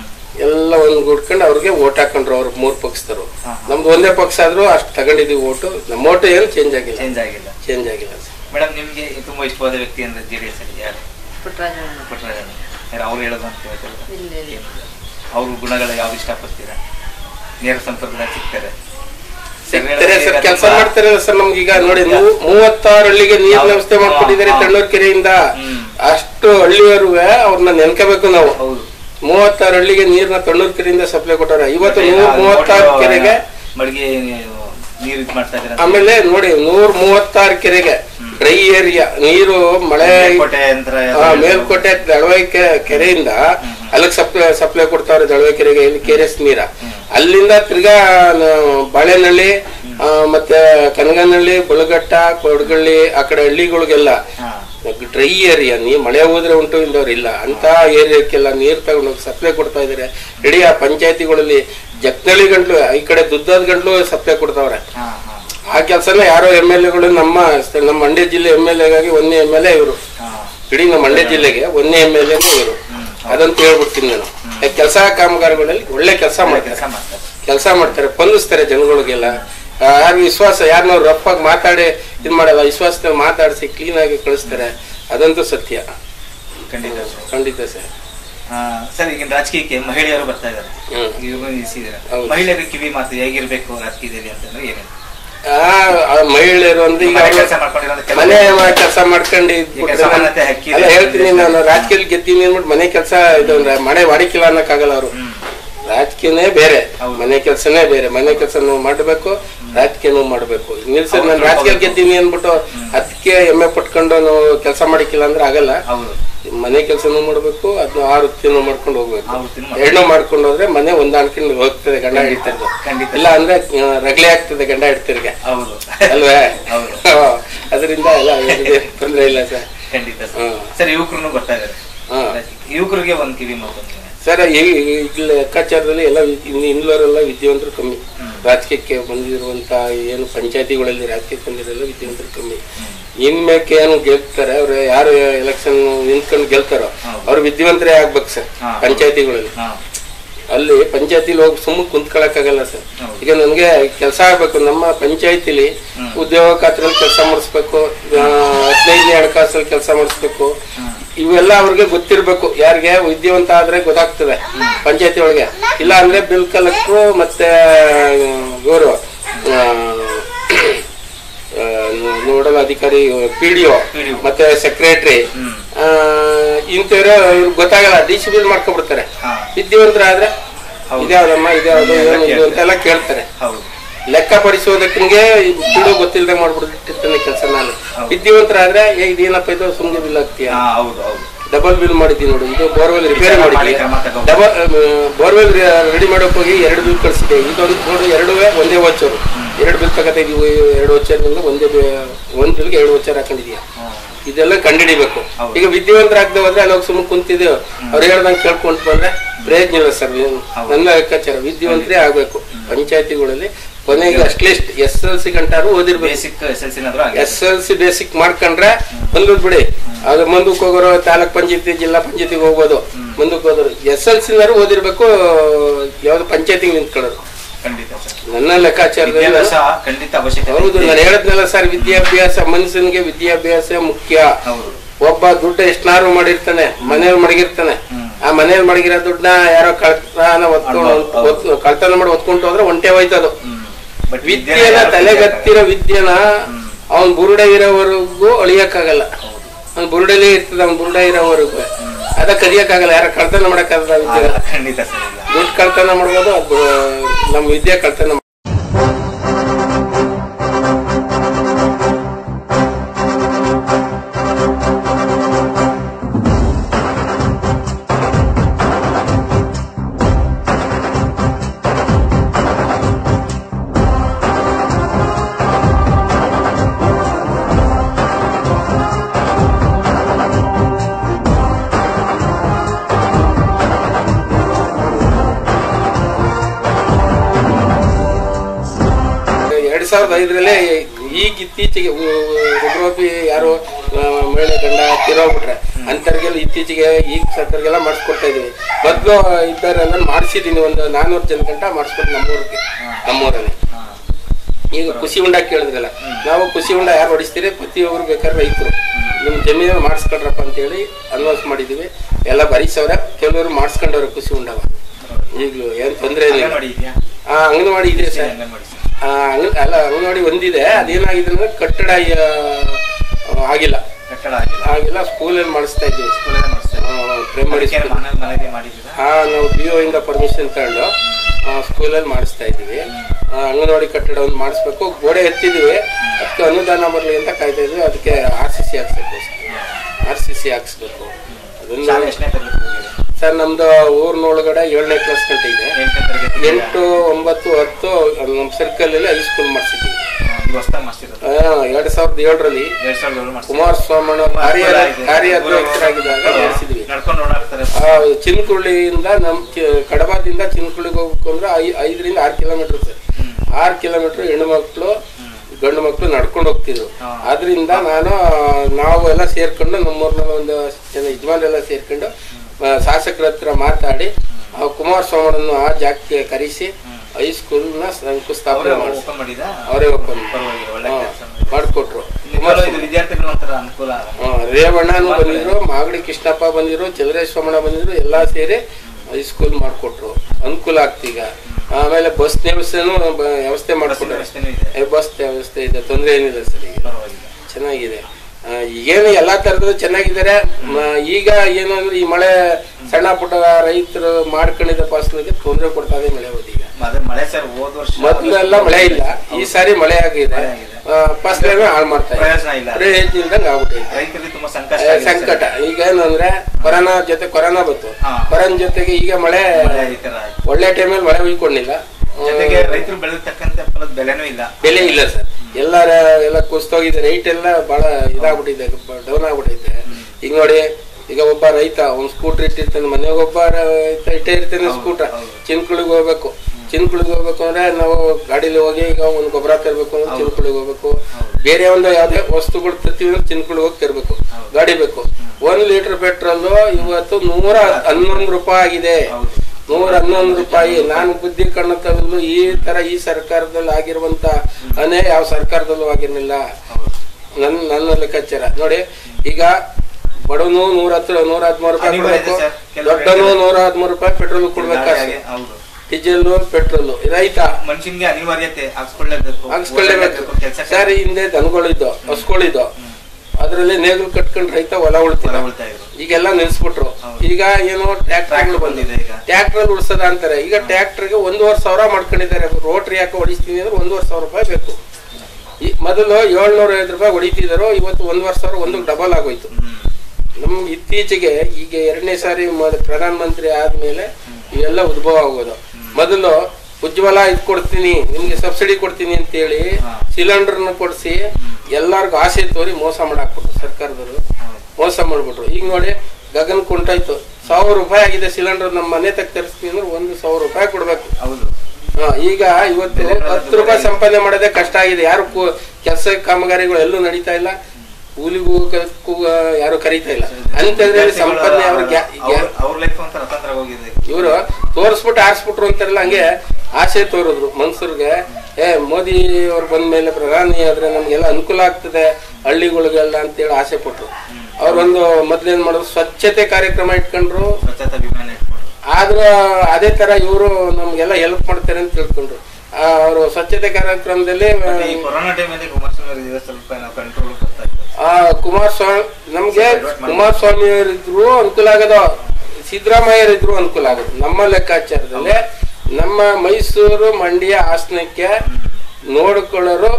ಎಲ್ಲ ಒಂದ್ ಗುಡ್ಕೊಂಡು ಅವ್ರಿಗೆ ಓಟ್ ಹಾಕೊಂಡ್ರು ಅವ್ರ ಮೂರ್ ಪಕ್ಷದವರು ನಮ್ದು ಒಂದೇ ಪಕ್ಷ ಆದ್ರೂ ಅಷ್ಟು ತಗೊಂಡಿದೀವಿ ಓಟು ನಮ್ಮ ಓಟು ಏನು ಚೇಂಜ್ ಆಗಿಲ್ಲ ಚೇಂಜ್ ಆಗಿಲ್ಲ ಚೇಂಜ್ ಆಗಿಲ್ಲ ಮೇಡಮ್ ನಿಮ್ಗೆ ತುಂಬಾ ಇಷ್ಟವಾದ ವ್ಯಕ್ತಿ ಅಂದ್ರೆ ಜೆ ಡಿ ಎಸ್ ಅಲ್ಲಿ ಯಾರು ಪುಟ್ಟರಾಜಣ್ಣ ಪುಟ್ಟರಾಜಣ್ಣ ಯಾರು ಅವ್ರು ಹೇಳೋದು ಅಂತ ಹೇಳ್ತಾರೆ ಇಲ್ಲ ಇಲ್ಲ ಅವ್ರ ಗುಣಗಳು ಯಾವ್ದು ಇಷ್ಟಪಡ್ತೀರಾ ನೇರ ಸಂಪರ್ಕದಲ್ಲಿ ಸಿಗ್ತಾರೆ ಸಿಗ್ತಾರೆ ಸರ್ ಕೆಲಸ ಮಾಡ್ತಾರೆ ಸರ್ ನಮ್ಗೆ ಈಗ ನೋಡಿ ಮೂ- ಮೂವತ್ತಾರು ಹಳ್ಳಿಗೆ ನೀರಿನ ವ್ಯವಸ್ಥೆ ಮಾಡ್ಕೊಂಡಿದ್ದಾರೆ ತಣ್ಣೂರು ಕೆರೆಯಿಂದ ಹ್ಮ್. ಅಷ್ಟು ಹಳ್ಳಿಯವರು ಅವ್ರನ್ನ ನೆನ್ಕೋಬೇಕು ನಾವು ಹೌದು ಮೂವತ್ತಾರು ಹಳ್ಳಿಗೆ ನೀರ್ನ ತಣ್ಣೂರು ಕೆರೆಯಿಂದ ಸಪ್ಲೈ ಕೊಟ್ಟಾರೆ ಇವತ್ತು ನೂರ ಮೂವತ್ತಾರು ಕೆರೆಗೆ ಮಳಿಗೆ ನೀರು ಇದು ಮಾಡ್ತಾ ಇದ್ದಾರೆ ಆಮೇಲೆ ನೋಡಿ ನೂರ ಮೂವತ್ತಾರು ಕೆರೆಗೆ ಡ್ರೈ ಏರಿಯಾ ನೀರು ಮಳೆ ಕೋಟೆ ಯಂತ್ರ ಆ, ಮೇಲ್ಕೋಟೆ ದಳವಾಯಿ ಕೆ- ಕೆರೆಯಿಂದ ಅಲ್ಲಿಗೆ ಸಪ್ಲೈ ಸಪ್ಲೈ ಕೊಡ್ತಾವ್ರೆ ದಳವಾಯಿ ಕೆರೆಗೆ ಇಲ್ಲಿ ಕೆರೆಸ್ ನೀರ ಅಲ್ಲಿಂದ ತಿರ್ಗಾ ನ- ಬಾಳೆನಹಳ್ಳಿ ಆ, ಮತ್ತೆ ಕನಗನಹಳ್ಳಿ ಬುಳಗಟ್ಟ ಕೊಡಗಳ್ಳಿ ಆ ಕಡೆ ಹಳ್ಳಿಗಳಿಗೆಲ್ಲ ಹಾ. ಡ್ರೈ ಏರಿಯಾ ನೀ ಮಳೆ ಹೋದ್ರೆ ಉಂಟು ಇಲ್ಲವ್ರು ಇಲ್ಲ ಅಂತ ಏರಿಯಾಕ್ಕೆಲ್ಲ ನೀರ್ ತಗೊಂಡು ಸಪ್ಲೈ ಕೊಡ್ತಾ ಇದಾರೆ ಇಡೀ ಆ ಪಂಚಾಯತಿಗಳಲ್ಲಿ ಜಕ್ನಳ್ಳಿ ಗಂಟ್ಲು ಈ ಕಡೆ ದುದ್ದದ ಗಂಟ್ಲು ಸಪ್ಲೈ ಕೊಡ್ತಾವ್ರೆ ಹಾ ಹಾ ಆ ಕೆಲಸನ ಯಾರೋ ಎಮ್ ಎಲ್ ಎಗಳು ನಮ್ಮ ಸ- ನಮ್ಮ ಮಂಡ್ಯ ಜಿಲ್ಲೆ ಎಮ್ ಎಲ್ ಎಗಾಗಿ ಒಂದೇ ಎಮ್ ಎಲ್ ಎ ಇವರು ಹಾ ಇಡೀ ನಮ್ಮ ಮಂಡ್ಯ ಜಿಲ್ಲೆಗೆ ಒಂದೇ ಎಮ್ ಎಲ್ ಎ ಇವರು ಅದಂತ ಹೇಳ್ಬಿಡ್ತೀನಿ ನಾನು ಕೆಲಸ ಕಾಮಗಾರಿಗಳಲ್ಲಿ ಒಳ್ಳೆ ಕೆಲಸ ಮಾಡ್ತಾರೆ ಕೆಲಸ ಮಾಡ್ತಾರೆ ಕೆಲಸ ಮಾಡ್ತಾರೆ ಸ್ಪಂದಿಸ್ತಾರೆ ಜನಗಳಿಗೆಲ್ಲ ಯಾರು ವಿಶ್ವಾಸ ಯಾರನ್ನ ರಫ್ ಆಗಿ ಮಾತಾಡಿ ಇದ್ ಮಾಡಲ್ಲ ವಿಶ್ವಾಸದಲ್ಲಿ ಮಾತಾಡಿಸಿ ಕ್ಲೀನ್ ಆಗಿ ಕಳಿಸ್ತಾರೆ ಅದಂತೂ ಸತ್ಯ ಖಂಡಿತ ಸರ್ ಖಂಡಿತ ಸರ್ ಆ, ಸರ್ ಈಗ ರಾಜಕೀಯಕ್ಕೆ ಮಹಿಳೆಯರು ಬರ್ತಾ ಇದ್ದಾರೆ ಹ್ಮ್. ಇವ್ರನ್ನ ನಿಲ್ಸಿದ್ದೀರಾ ಹೌದು. ಮಹಿಳೆಯರಿಗೆ ಕಿವಿ ಮಾತು ಹೇಗಿರ್ಬೇಕು ರಾಜಕೀಯದಲ್ಲಿ ಅಂತಂದ್ರೆ ಏನೇನು ಆ ಆ ಮಹಿಳೆಯರು ಅಂದ್ರೆ ಈಗ ಮನೆ ಅವ್ರು ಕೆಲಸ ಮಾಡ್ಕೊಂಡಿರೋದು ಕೆಲಸ ಮನೆ ಕೆಲಸ ಮಾಡ್ಕೊಂಡು ಇದ್ಬಿಟ್ರೆ ಈಗ ಸಮಾನತೆ ಹಕ್ಕಿದೆ. ಅಲ್ಲ ಹೇಳ್ತೀನಿ ನಾನು ರಾಜಕೀಯ ಗೆದ್ದೀನಿ ಅಂದ್ಬಿಟ್ಟು ಮನೆ ಕೆಲಸ ಇದು ಅಂದ್ರೆ ಮನೆ ಮಾಡಿಕಿಲ್ಲ ಅನ್ನಕ್ಕಾಗಲ್ಲ ಅವರು ಹ್ಮ್. ರಾಜಕೀಯನೇ ಬೇರೆ ಹೌದು. ಮನೆ ಕೆಲಸನೇ ಬೇರೆ ಮನೆ ಕೆಲಸನೂ ಮಾಡಬೇಕು ರಾಜಕೀಯನೂ ಮಾಡಬೇಕು ನಿಲ್ಸದ್ ನಾನು ರಾಜಕೀಯ ಗೆದ್ದೀನಿ ಅಂದ್ಬಿಟ್ಟು ಅದಕ್ಕೆ ಹೆಮ್ಮೆ ಪಟ್ಕೊಂಡು ನಾವು ಕೆಲಸ ಮಾಡಿಕಿಲ್ಲ ಅಂದ್ರೆ ಆಗಲ್ಲ ಹೌದು ಮನೆ ಕೆಲಸನೂ ಮಾಡ್ಬೇಕು ಅದನ್ನ ಆ ವೃತ್ತಿನೂ ಮಾಡ್ಕೊಂಡು ಹೋಗ್ಬೇಕು ಆ ವೃತ್ತಿನೂ ಮಾಡ್ಬೇಕು. ಎರಡನ್ನೂ ಮಾಡ್ಕೊಂಡು ಹೋದ್ರೆ ಮನೆ ಹೊಂದಾಣಿಕೊಂಡು ಹೋಗ್ತದೆ ಗಂಡ ಹಿಡಿತಿರ್ದು ಖಂಡಿತ. ಇಲ್ಲ ಅಂದ್ರೆ ಆ, ರಗಳೆ ಆಗ್ತದೆ ಗಂಡ ಹಿಡ್ತಿರ್ಗೆ ಹೌದು ಅಲ್ವೇ ಹೌದು. ಅದರಿಂದ ಎಲ್ಲ ಏನಿದೆ ತೊಂದ್ರೆ ಇಲ್ಲ ಸರ್ ಖಂಡಿತ ಸರ್ ಹ್ಮ್. ಸರ್ ಯುವಕರು ಬರ್ತಾ ಇದ್ದಾರೆ ಹಾ. ಯುವಕರಿಗೆ ಒಂದ್ ಕಿವಿ ಮಾತು ಅಂತೀನಿ. ಸರ್ ಈ ಈ ಲೆಕ್ಕಾಚಾರದಲ್ಲಿ ಎಲ್ಲ ವಿ- ಇನ್ನು ಇನ್ನೂರೆಲ್ಲ ವಿದ್ಯಾವಂತರು ಕಮ್ಮಿ ರಾಜಕೀಯಕ್ಕೆ ಬಂದಿರುವಂತ ಏನು ಪಂಚಾಯತಿಗಳಲ್ಲಿ ರಾಜಕೀಯಕ್ಕೆ ಬಂದಿರೋಲ್ಲ ವಿದ್ಯಾವಂತರು ಕಮ್ಮಿ ಇನ್ಮೇಕೆ ಏನು ಗೆಲ್ತಾರೆ ಅವ್ರು ಯಾರು ಎಲೆಕ್ಷನ್ ನಿಂತ್ಕೊಂಡು ಗೆಲ್ತಾರೋ ಹೌದು. ಅವ್ರು ವಿದ್ಯಾವಂತರೇ ಆಗ್ಬೇಕು ಸರ್ ಹಾ. ಪಂಚಾಯತಿಗಳಲ್ಲಿ ಹಾ ಅಲ್ಲಿ ಪಂಚಾಯತಿಲಿ ಹೋಗಿ ಸುಮ್ಮನೆ ಕುಂತ್ಕೊಳಕ್ಕಾಗಲ್ಲ ಸರ್ ಹೌದು. ಈಗ ನನಗೆ ಕೆಲಸ ಆಗ್ಬೇಕು ನಮ್ಮ ಪಂಚಾಯತಿಲಿ ಹ್ಮ್. ಉದ್ಯೋಗ ಖಾತ್ರಲ್ಲಿ ಕೆಲಸ ಮಾಡಿಸ್ಬೇಕು ಹದಿನೈದನೇ ಹಣಕಾಸಲ್ಲಿ ಕೆಲಸ ಮಾಡಿಸ್ಬೇಕು ಇವೆಲ್ಲ ಅವ್ರಿಗೆ ಗೊತ್ತಿರ್ಬೇಕು ಯಾರಿಗೆ ವಿದ್ಯಾವಂತ ಆದ್ರೆ ಗೊತ್ತಾಗ್ತದೆ ಪಂಚಾಯತಿ ಒಳಗೆ ಇಲ್ಲ ಅಂದ್ರೆ ಬಿಲ್ ಕಲೆಕ್ಟ್ರು ಮತ್ತೆ ಇವರು ನೋಡಲ್ ಅಧಿಕಾರಿ ಪಿ ಡಿ PDO. ಮತ್ತೆ ಸೆಕ್ರೆಟರಿ ಹ್ಮ್. ಇಂಥವ್ರು ಇವ್ರಿಗೆ ಗೊತ್ತಾಗಲ್ಲ ಡಿ ಸಿ ಬಿಲ್ ಮಾಡ್ಕೊಬಿಡ್ತಾರೆ ಹಾ. ವಿದ್ಯಾವಂತರಾದ್ರೆ ಹೌದು. ಇದ್ಯಾವ್ದಮ್ಮ ಇದ್ಯಾವ್ದು ಎಲ್ಲ ಏನು ಇದು ಅಂತೆಲ್ಲ ಕೇಳ್ತಾರೆ ಹೌದು ಲೆಕ್ಕ ಪರಿಶೋಧಕನಿಗೆ ಬಿಡು ಗೊತ್ತಿಲ್ಲದೆ ಮಾಡ್ಬಿಟ್ಟಿರ್ತಾನೆ ಕೆಲಸ ನಾನು ಹೌದು. ವಿದ್ಯಾವಂತರಾದ್ರೆ ಏ ಇದೇನಪ್ಪ ಇದು ಸುಮ್ಗೆ ಬಿಲ್ ಹಾಕ್ತೀಯ ಹಾ ಹೌದು ಹೌದು ಡಬಲ್ ಬಿಲ್ ಮಾಡಿದ್ದೀನಿ ನೋಡು ಇದು ಬೋರ್ವೆಲ್ ರಿಪೇರಿ ವಿಚಾರ ಮಾಡಿ ಮಾಡಿದ್ವಿ ಕ್ರಮ ತಗೋ. ಡಬಲ್ ಬೋರ್ವೆಲ್ ರೆಡಿ ಮಾಡೋಕೆ ಹೋಗಿ ಎರಡು ಬಿಲ್ ಕಳಿಸಿದೆ ಇದೊಂದು ನೋಡು ಎರಡು ಒಂದೇ ವೋಚರು ಎರಡು ಬಿಲ್ ತಗೋತಾ ಇದೀವಿ ಎರಡು ವೋಚರ್ನಿಂದ ಒಂದೇ ಬಿ- ಒಂದ್ ಬಿಲ್ಗೆ ಎರಡು ವೋಚರ್ ಹಾಕೊಂಡಿದೀಯ ಹ್ಮ್. ಇದೆಲ್ಲ ಕಂಡಿಡಿಬೇಕು ಹೌದು. ಈಗ ವಿದ್ಯಾವಂತರಾಗದೆ ಹೋದ್ರೆ ಅಲ್ಲಿ ಹೋಗಿ ಸುಮ್ಮನೆ ಕುಂತಿದ್ದೇವೆ ಅವ್ರು ಹೇಳ್ದಂಗೆ ಕೇಳ್ಕೊಂಡ್ ಬಂದ್ರೆ ಪ್ರಯೋಜನ ಇಲ್ಲ ಸರ್ ಹೌದು. ನನ್ನ ಲೆಕ್ಕಾಚಾರ ವಿದ್ಯಾವಂತರೇ ಆಗ್ಬೇಕು ಪಂಚಾಯತಿಗಳಲ್ಲಿ ಕೊನೆಗೆ ಅಟ್ಲೀಸ್ಟ್ ಎಸ್ ಎಲ್ ಸಿ ಗಂಟಾರು ಓದಿರ್ಬೇಕು ಬೇಸಿಕ್ ಎಸ್ ಎಲ್ ಸಿ ನಾದ್ರು ಆಗಿದೆ ಎಸ್ ಎಲ್ ಸಿ ಬೇಸಿಕ್ ಮಾಡ್ಕೊಂಡ್ರೆ ಬಂದ್ಬಿಡ್ ಬಿಡಿ ಅದು ಮುಂದಕ್ಕೆ ಹೋಗೋರು ತಾಲೂಕ್ ಪಂಚಾಯತಿ ಜಿಲ್ಲಾ ಪಂಚಾಯತಿಗೆ ಹೋಗ್ಬೋದು ಮುಂದಕ್ಕೆ ಹೋದ್ರು ಎಸ್ ಎಲ್ ಸಿ ನಾರು ಓದಿರ್ಬೇಕು ಯಾವ್ದು ಪಂಚಾಯತಿಗೆ ನಿಂತ್ಕೊಳ್ಳೋರು ಖಂಡಿತ ಸರ್ ನನ್ನ ಲೆಕ್ಕಾಚಾರದಲ್ಲಿ ವಿದ್ಯಾಭ್ಯಾಸ ಖಂಡಿತ ಅವಶ್ಯಕತೆ ಹೌದು ಇದೆ. ನಾನು ಹೇಳದ್ನಲ್ಲ ಸರ್ ವಿದ್ಯಾಭ್ಯಾಸ ಮನುಷ್ಯನಿಗೆ ವಿದ್ಯಾಭ್ಯಾಸ ಮುಖ್ಯ ಹೌದು ಒಬ್ಬ ದುಡ್ಡು ಎಷ್ಟನಾರು ಮಾಡಿರ್ತಾನೆ ಮನೇಲಿ ಮಡಗಿರ್ತಾನೆ ಹ್ಮ್. ಆ ಮನೇಲಿ ಮಡಗಿರೋ ದುಡ್ಡನ್ನ ಯಾರೋ ಕಳ್ತನ ಒತ್ಕೊಂಡು ಹೌದು. ಒತ್- ಕಳ್ತನ ಮಾಡಿ ಒತ್ಕೊಂಡು ಹೋದ್ರೆ ಒಂಟೆ ಹೋಯ್ತದು ಹ್ಮ್ ಬಟ್ ವಿದ್ಯೆನ ತಲೆಗತ್ತಿರೋ ವಿದ್ಯೆನ ಅವನ್ ಬುರುಡೆ ಇರೋವರೆಗೂ ಅಳಿಯಕ್ಕಾಗಲ್ಲ ಅವ್ನ್ ಬುರುಡೆಲೇ ಇರ್ತದ ಅವ್ನ್ ಬುರುಡೆ ಇರೋವರೆಗೂ ಅದ ಕಲಿಯಕ್ಕಾಗಲ್ಲ ಯಾರ ಕಳ್ತನ ಮಾಡಕ್ಕಾಗಲ್ಲ ವಿದ್ಯೆ ಆಗಲ್ಲ, ಖಂಡಿತ ಸರ್ ಇಲ್ಲ ದುಡ್ಡು ಕಳ್ತನ ಮಾಡ್ಬೋದು ಅದು ನಮ್ಮ ವಿದ್ಯೆ ಕಳ್ತನ ಮಾಡ್- ಎರಡ್ ಸಾವಿರದ ಐದರಲ್ಲೇ ಈಗ ಇತ್ತೀಚೆಗೆ ಉಗ್ರೋಪಿ ಯಾರು ಆ, ಮಹಿಳೆ ಗಂಡ ತಿರೋಗ್ಬಿಟ್ರೆ ಅಂತವ್ರಿಗೆಲ್ಲ ಇತ್ತೀಚೆಗೆ ಈಗ ಸರ್ಕಾರಿಗೆಲ್ಲ ಮಾಡಿಸ್ಕೊಡ್ತಾ ಇದೀವಿ ಮೊದ್ಲು ಇದ್ದಾರೆಲ್ಲ ಮಾಡಿಸಿದೀನಿ ಒಂದು ನಾನ್ನೂರು ಜನ ಗಂಟ ಮಾಡಿಸ್ಕೊಟ್ಟು ನಮ್ಮೂರಿಗೆ ನಮ್ಮೂರಲ್ಲಿ ಹಾ. ಈಗ ಖುಷಿ ಉಂಡ ಕೇಳಿದ್ರಲ್ಲ ನಾವು ಖುಷಿ ಉಂಡ ಯಾರು ಹೊಡಿಸ್ತೀರಿ ಪ್ರತಿಯೊಬ್ಬರು ಬೇಕಾದ್ರೆ ರೈತರು ನಿಮ್ ಜಮೀನು ಮಾಡಿಸ್ಕೊಡ್ರಪ್ಪ ಅಂತೇಳಿ ಅನೌನ್ಸ್ ಮಾಡಿದೀವಿ ಎಲ್ಲ ಭರಿಸವ್ರೆ ಕೆಲವರು ಮಾಡಿಸ್ಕೊಂಡವ್ರೆ ಖುಷಿ ಉಂಡವ ಈಗಲೂ ಏನ್ ತೊಂದ್ರೆ ಇಲ್ಲ ಅಂಗನವಾಡಿ ಇದೆಯಾ ಆ ಅಂಗನವಾಡಿ ಇದೆ ಸರ್ ಅಂಗನವಾಡಿ ಸರ್ ಆ, ಅಂಗ- ಅಲ್ಲ ಅಂಗನವಾಡಿ ಒಂದಿದೆ ಅದೇನಾಗಿದೆ ಅಂದ್ರೆ ಕಟ್ಟಡ ಆ, ಆಗಿಲ್ಲ ಕಟ್ಟಡ ಆಗಿಲ್ಲ ಆಗಿಲ್ಲ ಸ್ಕೂಲಲ್ಲಿ ಮಾಡಿಸ್ತಾ ಇದ್ದೀವಿ ಸ್ಕೂಲಲ್ಲೇ ಮಾಡಿಸ್ತಾರೆ ಪ್ರೈಮರಿ ಅದಕ್ಕೆ ಸ್ಕೂಲ್ ಮನೆ ಮನೆಗೆ ಮಾಡಿದ್ದೀರಾ ಹಾ ನಾವು ಬಿ ಇಂದ ಪರ್ಮಿಷನ್ ತಗೊಂಡು ಸ್ಕೂಲಲ್ಲಿ ಮಾಡಿಸ್ತಾ ಇದ್ದೀವಿ ಆ, ಅಂಗನವಾಡಿ ಕಟ್ಟಡ ಒಂದು ಮಾಡಿಸ್ಬೇಕು ಗೋಡೆ ಎತ್ತಿದೀವಿ ಅದಕ್ಕೆ ಅನುದಾನ ಬರಲಿ ಅಂತ ಕಾಯ್ತಾ ಇದ್ವಿ ಅದಕ್ಕೆ ಆರ್ ಸಿ ಸಿ ಹಾಕ್ಸ್ಬೇಕು ಆರ್ ಸಿ ಸಿ ಹಾಕ್ಸ್ಬೇಕು ಶಾಲೆ ಅದನ್ನ ಎಷ್ಟನೇ ತರಗತಿ ಹೋಗಿದೆ ಸರ್ ನಮ್ದು ಊರ್ನೊಳಗಡೆ ಏಳನೇ ಕ್ಲಾಸ್ ಗಂಟೆ ಇದೆ ಎಂಟನೇ ತರಗತಿ ಎಂಟು ಒಂಬತ್ತು ಹತ್ತು ನಮ್ಮ ಸರ್ಕಲ್ ಅಲ್ಲಿ ಹೈಸ್ಕೂಲ್ ಮಾಡಿಸಿದ್ವಿ ಈಗ ಹೊಸ್ದಾಗಿ ಮಾಡಿಸಿರೋದು ಎರಡ್ ಸಾವಿರದ ಏಳರಲ್ಲಿ ಎರಡ್ ಸಾವಿರದ ಏಳು ಮಾಡಿಸಿರೋದು ಕುಮಾರಸ್ವಾಮಿ ಕಾರ್ಯ ಕಾರ್ಯಾಧ್ಯಕ್ಷರಾಗಿದ್ದಾಗ ಮಾಡಿಸಿದ್ವಿ ನಡ್ಕೊಂಡು ಓಡಾಡ್ತಾರೆ ಆ, ಚಿನ್ಕುಳ್ಳಿಯಿಂದ ನಮ್ ಚಿ- ಕಡಬದಿಂದ ಚಿನ್ಕುಳ್ಳಿಗೆ ಹೋಗ್ಬೇಕು ಅಂದ್ರೆ ಐ- ಐದರಿಂದ ಆರು ಕಿಲೋಮೀಟರ್ ಸರ್ ಆರು ಕಿಲೋಮೀಟರ್ ಹೆಣ್ಣು ಮಕ್ಕಳು ಗಂಡು ಮಕ್ಕಳು ನಡ್ಕೊಂಡು ಹೋಗ್ತಿದ್ರು ಹಾ. ಆದ್ರಿಂದ ನಾನು ನಾವು ಎಲ್ಲ ಸೇರ್ಕೊಂಡು ನಮ್ಮೂರ್ನಲ್ಲಿ ಒಂದು ಜನ ಯಜಮಾನ್ರೆಲ್ಲ ಸೇರ್ಕೊಂಡು ಆ, ಶಾಸಕರ ಹತ್ರ ಮಾತಾಡಿ ಆ ಕುಮಾರಸ್ವಾಮಿಯನ್ನು ಆ ಜಾಗಕ್ಕೆ ಕರೆಸಿ ಹೈಸ್ಕೂಲ್ನ ಶಂಕುಸ್ಥಾಪನೆ ಅವರೇ ಮಾಡಿ ಓಪನ್ ಮಾಡಿದ ಅವರೇ ಓಪನ್ ಪರವಾಗಿಲ್ಲ ಒಳ್ಳೆ ಕೆಲಸ ಮಾಡಿಕೊಟ್ರು ನಿಜವಾಗ್ಲೂ ಇದು ವಿದ್ಯಾರ್ಥಿಗಳು ಒಂಥರ ಅನುಕೂಲ ರೇವಣ್ಣನು ಬಂದಿದ್ರು ಮಾಗಡಿ ಕೃಷ್ಣಪ್ಪ ಬಂದಿದ್ರು ಚಂದ್ರೇಶ್ವರಮಣ ಬಂದಿದ್ರು ಎಲ್ಲಾ ಸೇರಿ ಹೈಸ್ಕೂಲ್ ಮಾಡ್ಕೊಟ್ರು ಅನುಕೂಲ ಆಗ್ತೀಗ ಆಮೇಲೆ ಬಸ್ ವ್ಯವಸ್ಥೆನೂ ಬ- ವ್ಯವಸ್ಥೆ ಮಾಡ್ಕೊಟ್ರು ವ್ಯವಸ್ಥೆನೂ ಇದೆ ಬಸ್ ವ್ಯವಸ್ಥೆ ಇದೆ ತೊಂದರೆ ಏನಿಲ್ಲ ಸರ್ ಈಗ ಪರವಾಗಿಲ್ಲ ಚೆನ್ನಾಗಿದೆ ಆ, ಈಗೇನು ಎಲ್ಲಾ ತರದ್ದು ಚೆನ್ನಾಗಿದ್ದಾರೆ ಮ- ಈಗ ಏನು ಅಂದ್ರೆ ಈ ಮಳೆ ಸಣ್ಣ ಪುಟ್ಟ ರೈತರು ಮಾಡ್ಕೊಂಡಿದ್ದ ಫಸಲಿಗೆ ತೊಂದರೆ ಕೊಡ್ತಾ ಇದೆ ಮಳೆ ಹೋದ ಈಗ ಅದೇ ಮಳೆ ಸರ್ ಹೋದ ವರ್ಷ ಮೊದಲೆಲ್ಲ ಮಳೆ ಇಲ್ಲ ಈ ಸಾರಿ ಮಳೆ ಆಗಿದೆ ಮಳೆ ಆಗಿದೆ. ಫಸಲೇನು ಹಾಳು ಮಾಡ್ತಾ ಇದೆ ಪ್ರಯೋಜನ ಇಲ್ಲ ಪ್ರಯೋಜನ ಇಲ್ದಂಗೆ ಆಗ್ಬಿಟ್ಟೈತೆ ರೈತರಿಗೆ ತುಂಬಾ ಏ, ಸಂಕಷ್ಟ ಆಗಿದೆ ಸರ್. ಸಂಕಟ ಈಗ ಏನಂದ್ರೆ ಕೊರೋನಾ ಜೊತೆ ಕೊರೋನಾ ಬಂತು ಹಾ. ಕೊರೋನಾ ಜೊತೆಗೆ ಈಗ ಮಳೆ ಮಳೆ ಈ ತರ ಆಯ್ತು. ಒಳ್ಳೆ ಟೈಮಲ್ಲಿ ಮಳೆ ಉಯ್ಕೊಂಡಿಲ್ಲ ಜೊತೆಗೆ ರೈತರು ಬೆಳೆದತಕ್ಕಂತ ಫಲದ ಬೆಲೆನೂ ಇಲ್ಲ ಬೆಲೆ ಇಲ್ಲ ಸರ್ ಎಲ್ಲ ಎಲ್ಲ ಕುಸ್ತೋಗಿದೆ ರೈಟ್ ಎಲ್ಲ ಬಹಳ ಇದಾಗ್ಬಿಟ್ಟಿದೆ ಡೌನ್ ಆಗ್ಬಿಟ್ಟೈತೆ ಈಗ ನೋಡಿ ಈಗ ಒಬ್ಬ ರೈತ ಒಂದ್ ಸ್ಕೂಟರ್ ಇಟ್ಟಿರ್ತಾನೆ ಮನೆಗೆ ಒಬ್ಬ ರೈತ ಇಟ್ಟೇ ಇರ್ತಾನೆ ಹೌದು, ಸ್ಕೂಟರ್ ಹೌದು. ಚಿನ್ಕುಳಿಗೆ ಹೋಗ್ಬೇಕು ಚಿನ್ಕುಳಿಗೆ ಹೋಗ್ಬೇಕು ಅಂದ್ರೆ ನಾವು ಗಾಡಿಲಿ ಹೋಗಿ ಈಗ ಒಂದು ಗೊಬ್ಬರ ತರಬೇಕು ಅಂದ್ರೆ ಹೌದು. ಚಿನ್ಕುಳಿಗೆ ಹೋಗ್ಬೇಕು ಹೌದು. ಬೇರೆ ಒಂದು ಯಾವ್ದೇ ವಸ್ತುಗಳು ತರ್ತೀವಿ ಅಂದ್ರೆ ಚಿನ್ಕುಳಿಗೆ ಹೋಗಿ ತರಬೇಕು ಹೌದು. ಗಾಡಿ ಬೇಕು ಒಂದ್ ಲೀಟರ್ ಪೆಟ್ರೋಲ್ ಇವತ್ತು ನೂರ ಹನ್ನೊಂದು ರೂಪಾಯಿ ಆಗಿದೆ ಹೌದು. ನೂರ ಹನ್ನೊಂದು ರೂಪಾಯಿ ನಾನು ಬುದ್ಧಿ ಕಣ್ಣು ತೆಗೆದು ಈ ತರ ಈ ಸರ್ಕಾರದಲ್ಲಿ ಆಗಿರುವಂತ ಅನೇ ಯಾವ ಸರ್ಕಾರದಲ್ಲೂ ಆಗಿರ್ಲಿಲ್ಲ ಹೌದು. ನನ್ನ ನನ್ನ ಲೆಕ್ಕಾಚಾರ ನೋಡಿ ಈಗ ಬಡವನು ನೂರ ಹತ್ತು ನೂರ ಹದಿಮೂರು ರೂಪಾಯಿ ಅನಿವಾರ್ಯ ಇದೆ ಕೊಡ್ಬೇಕು ಸರ್. ಕೆಲವ್ರು ದೊಡ್ಡನು ಹೇಳ್ತಾರೆ. ನೂರ ಹದಿಮೂರು ರೂಪಾಯಿ ಪೆಟ್ರೋಲ್ ಕೊಡ್ಬೇಕು ಗಾಡಿಯಾಗೆ, ಹೌದು ಡೀಸೆಲ್ ಪೆಟ್ರೋಲ್ ರೈತ ಮನುಷ್ಯನ್ಗೆ ಅನಿವಾರ್ಯತೆ ಹಾಕ್ಸ್ಕೊಳ್ಳೇಬೇಕು ಹಾಕ್ಸ್ಕೊಳ್ಳೇಬೇಕು ಕೆಲಸ ಸರ್ ಹಿಂದೆ ದನಗಳಿದ್ದು ಹಸ್ಗಳಿದ್ದು ಅದ್ರಲ್ಲಿ ನೇಗಿಲು ಕಟ್ಕೊಂಡು ರೈತ ಹೊಲ ಉಳ್ತಿಲ್ಲ ಉಳ್ತಾ ಇದ್ರು ಈಗೆಲ್ಲ ನಿಲ್ಸ್ಬಿಟ್ರು ಹೌದು. ಈಗ ಏನು ಟ್ರ್ಯಾಕ್ಟರ್ಗಳು Tractor ಬಂದಿದೆ ಬಂದಿದೆ ಈಗ. ಟ್ರ್ಯಾಕ್ಟರ್ ಉಳಿಸದ ಅಂತಾರೆ ಈಗ ಟ್ರ್ಯಾಕ್ಟರ್ಗೆ ಒಂದೂವರೆ ಸಾವಿರ ಮಾಡ್ಕೊಂಡಿದ್ದಾರೆ ರೋಟ್ರಿ ಯಾಕೆ ಹೊಡಿಸ್ತೀನಿ ಅಂದ್ರೆ ಒಂದೂವರೆ ಸಾವಿರ ರೂಪಾಯಿ ಬೇಕು ಈ ಮೊದಲು ಏಳ್ನೂರ ಐವತ್ತು ರೂಪಾಯಿ ಹೊಡಿತಿದ್ರು ಇವತ್ತು ಒಂದೂವರೆ ಸಾವಿರ ಒಂದು ಡಬಲ್ ಆಗೋಯ್ತು ಹ್ಮ್ ನಮ್ ಇತ್ತೀಚೆಗೆ ಈಗ ಎರಡನೇ ಸಾರಿ ಮ- ಪ್ರಧಾನ ಮಂತ್ರಿ ಆದ್ಮೇಲೆ ಇವೆಲ್ಲ ಉದ್ಭವ ಆಗೋದು ಮೊದಲು ಉಜ್ವಲ ಇದ್ ಕೊಡ್ತೀನಿ ನಿಮ್ಗೆ ಸಬ್ಸಿಡಿ ಕೊಡ್ತೀನಿ ಅಂತ ಹೇಳಿ ಹಾ. ಸಿಲಿಂಡರ್ನ ಕೊಡ್ಸಿ ಎಲ್ಲಾರ್ಗು ಆಸೆ ತೋರಿ ಮೋಸ ಮಾಡಾಕ್ಬಿಟ್ರು ಸರ್ಕಾರದವರು ಹೌದು. ಮೋಸ ಮಾಡ್ಬಿಟ್ರು ಈಗ ನೋಡಿ ಗಗನ್ ಕುಂಟಾಯ್ತು ಸಾವಿರ ರೂಪಾಯಿ ಆಗಿದೆ ಸಿಲಿಂಡರ್ ನಮ್ಮ ಮನೆ ತಕ್ಕ ತರಿಸ್ತೀನಿ ಅಂದ್ರೆ ಒಂದು ಸಾವಿರ ರೂಪಾಯಿ ಕೊಡ್ಬೇಕು ಹೌದು ಹಾ, ಈಗ ಇವತ್ತು ಹತ್ತು ರೂಪಾಯಿ ಸಂಪಾದನೆ ಮಾಡೋದೇ ಕಷ್ಟ ಆಗಿದೆ ಯಾರು ಕೆಲಸ ಕಾಮಗಾರಿಗಳು ಎಲ್ಲೂ ನಡೀತಾ ಇಲ್ಲ ಕೂಲಿಗೂ ಕೂ ಯಾರು ಕರೀತಾ ಇಲ್ಲ ಅಂತದ್ರಲ್ಲಿ ಸಂಪಾದನೆ ಅವ್ರ ಅವ್ರ- ಅವ್ರ ಲೈಫ್ ಅಂತ ರತಾಂತರ ಹೋಗಿದೆ ಇವರು ತೋರಿಸ್ಬಿಟ್ಟು ಆರಿಸ್ಬಿಟ್ರು ಅಂತಾರಲ್ಲ ಹಂಗೆ ಆಸೆ ತೋರಿದ್ರು ಮನ್ಸೂರ್ಗೆ ಏ ಮೋದಿ ಅವ್ರು ಬಂದ ಮೇಲೆ ಪ್ರಧಾನಿ ಆದ್ರೆ ನಮ್ಗೆಲ್ಲ ಅನುಕೂಲ ಆಗ್ತದೆ ಹಳ್ಳಿಗಳಿಗೆಲ್ಲ ಅಂತೇಳಿ ಆಸೆ ಪಟ್ರು ಅವ್ರೊಂದು ಮೊದ್ಲೇನ್ ಮಾಡಿದ್ರು ಸ್ವಚ್ಛತೆ ಕಾರ್ಯಕ್ರಮ ಇಟ್ಕೊಂಡ್ರು ಸ್ವಚ್ಛತಾ ಅಭಿಮಾನ ಇಟ್ಕೊಂಡು ಆದ್ರ ಅದೇ ತರ ಇವರು ನಮ್ಗೆಲ್ಲ ಹೆಲ್ಪ್ ಮಾಡ್ತಾರೆ ಅಂತ ತಿಳ್ಕೊಂಡ್ರು ಅವರು ಸ್ವಚ್ಛತೆ ಕಾರ್ಯಕ್ರಮದಲ್ಲಿ ಮತ್ತೆ ಈ ಕೊರೋನಾ ಟೈಮಲ್ಲಿ ಕುಮಾರಸ್ವಾಮಿ ಅವರಿಗೆ ಸ್ವಲ್ಪ ನಾವು ಕಂಟ್ರೋಲ್ ಬರ್ತಾ ಇತ್ತು ಆ ಕುಮಾರಸ್ವಾಮಿ ನಮ್ಗೆ ಕುಮಾರಸ್ವಾಮಿ ಅವರಿದ್ರು ಅನುಕೂಲ ಆಗದ ಸಿದ್ದರಾಮಯ್ಯ ಇದ್ರು ಅನುಕೂಲ ಆಗೋದು ನಮ್ಮ ಲೆಕ್ಕಾಚಾರದಲ್ಲಿ ನಮ್ಮ ಮೈಸೂರು ಮಂಡ್ಯ ಹಾಸನಕ್ಕೆ ನೋಡ್ಕೊಳ್ಳೋರು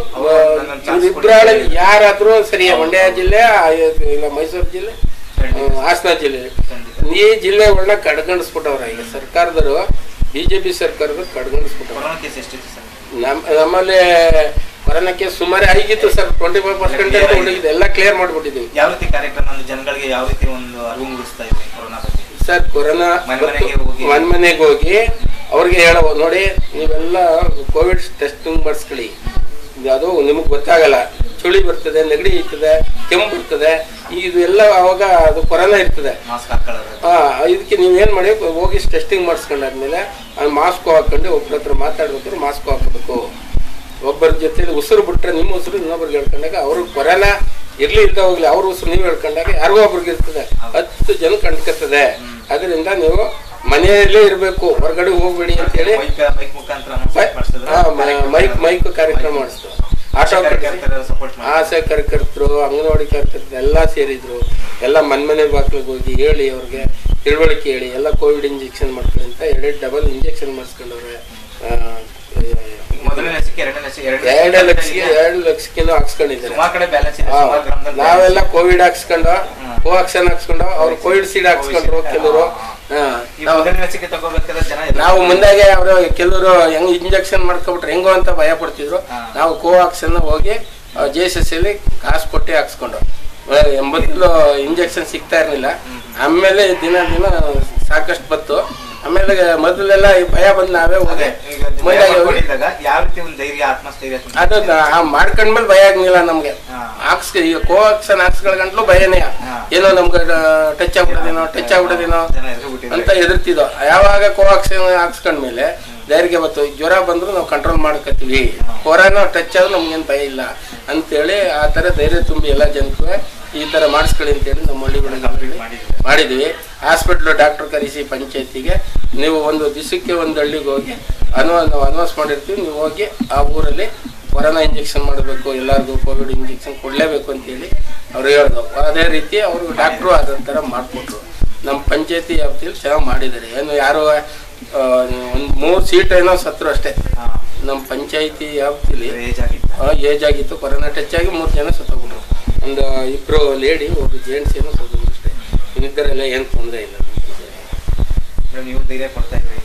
ಇಬ್ಬರಲ್ಲಿ ಯಾರಾದ್ರೂ ಸರಿ ಮಂಡ್ಯ ಜಿಲ್ಲೆ ಆ, ಇಲ್ಲ ಮೈಸೂರು ಜಿಲ್ಲೆ ಆ, ಹಾಸನ ಜಿಲ್ಲೆ ಈ ಜಿಲ್ಲೆಗಳನ್ನ ಕಡ್ಗಣಿಸ್ಬಿಟ್ಟವ್ರ ಈಗ ಸರ್ಕಾರದವರು ಬಿಜೆಪಿ ಸರ್ಕಾರದವ್ರು ಕಡ್ಗಣಿಸ್ಬಿಟ್ಟವ್ರ ಕೊರೋನಾ ಕೇಸ್ ಎಷ್ಟಿತ್ತು ಸರ್ ನಮ್ ನಮ್ಮಲ್ಲಿ ಕೊರೋನಾಕ್ಕೆ ಸುಮಾರು ಆಗಿತ್ತು ಸರ್ ಟ್ವೆಂಟಿ ಫೈವ್ ಪರ್ಸೆಂಟ್ ಅಂತ ಉಳಿದಿದೆ ಎಲ್ಲ ಕ್ಲಿಯರ್ ಮಾಡ್ಬಿಟ್ಟಿದ್ದೀವಿ ಯಾವ ರೀತಿ ಕಾರ್ಯಕ್ರಮ ಅಂದ್ರೆ ಜನಗಳಿಗೆ ಯಾವ ರೀತಿ ಒಂದು ಅರಿವು ಮೂಡಿಸ್ತಾ ಇದ್ರಿ ಕೊರೋನಾ ಬಗ್ಗೆ ಸರ್ ಕೊರೋನಾ ಮನೆ ಮನೆಗೆ ಹೋಗಿ. ಮನೆ ಮನೆಗೆ ಹೋಗಿ ಅವ್ರಿಗೆ ಹೇಳೋ ನೋಡಿ ನೀವೆಲ್ಲ ಕೋವಿಡ್ ಟೆಸ್ಟಿಂಗ್ ಮಾಡಿಸ್ಕೊಳ್ಳಿ ಅದು ನಿಮಗೆ ಗೊತ್ತಾಗಲ್ಲ ಚಳಿ ಬರ್ತದೆ ನೆಗಡಿ ಇರ್ತದೆ ಕೆಮ್ಮು ಬರ್ತದೆ ಇದು ಎಲ್ಲ ಅವಾಗ ಅದು ಕೊರೋನಾ ಇರ್ತದೆ ಮಾಸ್ಕ್ ಹಾಕೊಳ್ಳೋದು ಆ, ಇದಕ್ಕೆ ನೀವೇನ್ ಮಾಡಿ ಹೋಗಿ ಟೆಸ್ಟಿಂಗ್ ಮಾಡಿಸ್ಕೊಂಡಾದ್ಮೇಲೆ ಮಾಸ್ಕ್ ಹಾಕೊಂಡು ಒಬ್ಬರ ಹತ್ರ ಮಾತಾಡ್ಬೇಕಾದ್ರೆ ಮಾಸ್ಕ್ ಹಾಕಬೇಕು ಒಬ್ಬರ ಜೊತೆ ಉಸಿರು ಬಿಟ್ರೆ ನಿಮ್ಮ ಉಸಿರು ಇನ್ನೊಬ್ರಿಗೆ ಹೇಳ್ಕೊಂಡಾಗ ಅವ್ರಿಗೆ ಕೊರೋನಾ ಇರ್ಲಿ ಇಲ್ದ ಹೋಗ್ಲಿ ಅವ್ರ ಉಸಿರು ನೀವು ಹೇಳ್ಕೊಂಡಾಗ ಯಾರಿಗೋ ಒಬ್ರಿಗೆ ಇರ್ತದೆ ಹತ್ತು ಜನ ಕಂಡ್ಕತ್ತದೆ ಅದರಿಂದ ನೀವು ಮನೆಯಲ್ಲೇ ಇರಬೇಕು ಹೊರಗಡೆ ಹೋಗ್ಬೇಡಿ ಅಂತ ಹೇಳಿ ಮೈಕ್ ಮೈಕ್ ಮುಖಾಂತರ announce ಮಾಡಿಸಿದ್ರು. ಹಾ, ಮ- ಮೈಕ್ ಮೈಕ್ ಕಾರ್ಯಕ್ರಮ ಮಾಡಿಸ್ತು ಆಟೋ ಕಾರ್ಯಕರ್ತರು support ಮಾಡಿ. ಆಸೆ ಕಾರ್ಯಕರ್ತರು ಅಂಗನವಾಡಿ ಕಾರ್ಯಕರ್ತರು ಎಲ್ಲ ಸೇರಿದ್ರು ಎಲ್ಲ ಮನೆ ಮನೆ ಬಾಗಿಲಿಗೆ ಹೋಗಿ ಹೇಳಿ ಅವ್ರಿಗೆ ತಿಳುವಳಿಕೆ ಹೇಳಿ ಎಲ್ಲ ಕೋವಿಡ್ ಇಂಜೆಕ್ಷನ್ ಮಾಡ್ಕೊಳ್ಳಿ ಅಂತ ಎರಡೆರಡು ಡಬಲ್ ಇಂಜೆಕ್ಷನ್ ಮಾಡಿಸ್ಕೊಂಡವ್ರೆ ಮೊದಲನೇ ಲಸಿಕೆ ಎರಡನೇ ಲಸಿಕೆ ಎರಡನೇ ಎರಡು ಲಕ್ಷಕ್ಕೆ ಎರಡು ಲಕ್ಷಕ್ಕಿಂತ ಹಾಕ್ಸ್ಕೊಂಡಿದ್ದಾರೆ ಸುಮಾರು ಕಡೆ ಬ್ಯಾಲೆನ್ಸ್ ಇದೆ ಹಾ, ಸುಮಾರು ಗ್ರಾಮದಲ್ಲಿ ನಾವೆಲ್ಲ ಕೋವಿಡ್ ಹಾಕ್ಸ್ಕೊಂಡು ಕೋವಾಕ್ಸಿನ್ ಹಾಕ್ಸ್ಕೊಂಡು ಅವ್ರು ಕೋವಿಡ್ ಸೀಡ್ ಹಾಕ್ಸ್ಕೊಂಡ್ರು ಕೆಲವರು ಹಾ ಈ ಮೊದಲನೇ ಲಸಿಕೆ ತಗೋಬೇಕಾದ್ರೆ ಜನ ಎದುರು- ನಾವು ಮುಂದಾಗೆ ಅವರು ಕೆಲವರು ಹೆಂಗ್ ಇಂಜೆಕ್ಷನ್ ಮಾಡ್ಕೊಬಿಟ್ರೆ ಹೆಂಗೋ ಅಂತ ಭಯ ಪಡ್ತಿದ್ರು ಹಾ. ನಾವು ಕೋವಾಕ್ಸಿನ್ ಹೋಗಿ ಜೆ ಎಸ್ ಎಸ್ ಅಲ್ಲಿ ಕಾಸು ಕೊಟ್ಟು ಹಾಕ್ಸ್ಕೊಂಡು ಮೊದಲು ಇಂಜೆಕ್ಷನ್ ಸಿಗ್ತಾ ಇರಲಿಲ್ಲ ಆಮೇಲೆ ದಿನ ದಿನ ಸಾಕಷ್ಟು ಬತ್ತು ಆಮೇಲೆ ಮೊದಲೆಲ್ಲ ಈ ಭಯ ಬಂದು ನಾವೇ ಹೋಗಿ ಅದೇ, ಈಗ ಭಯ ಮುಂದಾಗೆ ಹೋಗಿ ಪಡ್ಕೊಂಡಿದ್ದಾಗ ಯಾವ ರೀತಿ ಒಂದು ಧೈರ್ಯ ಆತ್ಮಸ್ಥೈರ್ಯ ತುಂಬಿದೆ? ಅದು ನ- ಮಾಡ್ಕೊಂಡ್ಮೇಲೆ ಭಯ ಆಗ್ಲಿಲ್ಲ ನಮ್ಗೆ ಹಾ. ಹಾಕ್ಸ್ ಈಗ ಕೋವಾಕ್ಸಿನ್ ಹಾಕ್ಸ್ಕೊಳ್ಗಂಟ್ಲು ಭಯನೇ ಹಾ. ಏನೋ ನಮ್ಗೆ ಟಚ್ ಆಗ್ಬಿಡೋದೇನೋ ಟಚ್ ಆಗ್ಬಿಡೋದೇನೋ ಜನ ಎದುರು ಬಿಟ್ಟಿದ್ದಾರೆ. ಅಂತ ಹೆದರ್ತಿದ್ದೋ ಯಾವಾಗ ಕೋವಾಕ್ಸಿನ್ ಹಾಕ್ಸ್ಕೊಂಡ್ಮೇಲೆ ಧೈರ್ಯ ಬತ್ತು ಜ್ವರ ಬಂದ್ರು ನಾವು ಕಂಟ್ರೋಲ್ ಮಾಡ್ಕೊತೀವಿ ಕೊರೋನಾ ಟಚ್ ಆದ್ರೂ ನಮ್ಗೇನು ಭಯ ಇಲ್ಲ ಅಂತೇಳಿ ಆ ಥರ ಧೈರ್ಯ ತುಂಬಿ ಎಲ್ಲ ಜನಕ್ಕೆ ಈ ಥರ ಮಾಡಿಸ್ಕೊಳ್ಳಿ ಅಂತೇಳಿ ನಮ್ಮ ಹಳ್ಳಿಗಳಿಗೆ ಹೇಳಿ ಮಾಡಿದ್ದೀರಾ? ಮಾಡಿದ್ವಿ ಹಾಸ್ಪಿಟ್ಲು ಡಾಕ್ಟರ್ ಕರೆಸಿ ಪಂಚಾಯತಿಗೆ ನೀವು ಒಂದು ದಿವಸಕ್ಕೆ ಒಂದು ಹಳ್ಳಿಗೆ ಹೋಗಿ ಅನೌ ನಾವು ಅನೌನ್ಸ್ ಮಾಡಿರ್ತೀವಿ ನೀವು ಹೋಗಿ ಆ ಊರಲ್ಲಿ ಕೊರೋನಾ ಇಂಜೆಕ್ಷನ್ ಮಾಡಬೇಕು ಎಲ್ಲರಿಗೂ ಕೋವಿಡ್ ಇಂಜೆಕ್ಷನ್ ಕೊಡಲೇಬೇಕು ಅಂತೇಳಿ ಅವ್ರು ಹೇಳ್ದು ಅದೇ ರೀತಿ ಅವರು ಡಾಕ್ಟ್ರು ಅದ್ರ ಥರ ಮಾಡಿಕೊಟ್ರು ನಮ್ಮ ಪಂಚಾಯತಿ ವ್ಯಾಪ್ತಿಯಲ್ಲಿ ಚೆನ್ನಾಗಿ ಮಾಡಿದ್ದಾರೆ ಏನು ಯಾರು ಒಂದು ಮೂರು ಸೀಟ್ ಏನೋ ಸತ್ರು ಅಷ್ಟೇ ಹಾ ನಮ್ಮ ಪಂಚಾಯತಿ ವ್ಯಾಪ್ತಿಲಿ ಏಜ್ ಆಗಿತ್ತು ಏಜ್ ಆಗಿತ್ತು ಕೊರೋನಾ ಟಚ್ ಆಗಿ ಮೂರು ಜನ ಸತ್ತೋಗ್ಬಿಟ್ರು ಒಂದು ಇಬ್ಬರು ಲೇಡಿ ಒಬ್ರು ಜೆಂಟ್ಸ್ ಏನೋ ಸತ್ತೋಗ್ಬಿಟ್ರು ಅಷ್ಟೇ ಇನ್ನಿದ್ದರೆಲ್ಲ ಏನು ತೊಂದರೆ ಇಲ್ಲ ಮೇಡಮ್ ನೀವು ಧೈರ್ಯ ಕೊಡ್ತಾ ಇದ್ರಿ